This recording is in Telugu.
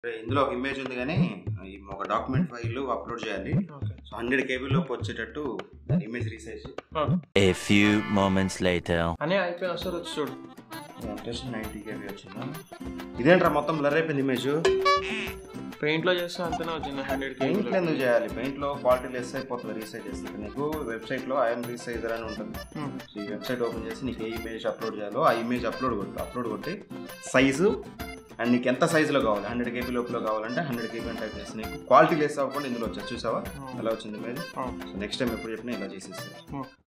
ఇందులో ఒక ఇమేజ్ ఉంది కానీ ఈ ఒక డాక్యుమెంట్ ఫైల్ అప్లోడ్ చేయాలి ఓకే సో హండ్రెడ్ కేబీలోకి వచ్చేటట్టు image resize A few moments later. అనే అయిపోయిన వస్తారు వచ్చి చూడు వచ్చేసి నైన్టీ కేబీ వచ్చిందా ఇదేంట్రా మొత్తం బ్లర్ అయిపోయింది ఇమేజ్ పెయింట్ లో చేస్తే అంతనే వచ్చింది హండ్రెడ్ పెయింట్ ఎందుకు చేయాలి పెయింట్ లో క్వాలిటీ లెస్ అయిపోతుంది రీసైజ్ చేస్తే నీకు వెబ్సైట్ లో ఐఎమ్ రీసైజర్ అని ఉంటుంది సో ఈ వెబ్సైట్ ఓపెన్ చేసి నీకు ఏ ఇమేజ్ అప్లోడ్ చేయాలో ఆ ఇమేజ్ అప్లోడ్ కొట్టు అప్లోడ్ కొట్టి సైజు అండ్ నీకు ఎంత సైజులో కావాలి హండ్రెడ్ కేబీ లోపల కావాలంటే హండ్రెడ్ కేబీ అని టైప్ చేసి నీకు క్వాలిటీ లెస్ అవ్వకుండా ఇందులో వచ్చా చూసావా ఎలా వచ్చింది ఇమేజ్ సో నెక్స్ట్ టైం ఎప్పుడు చెప్పినా ఇలా చేసేస్తారు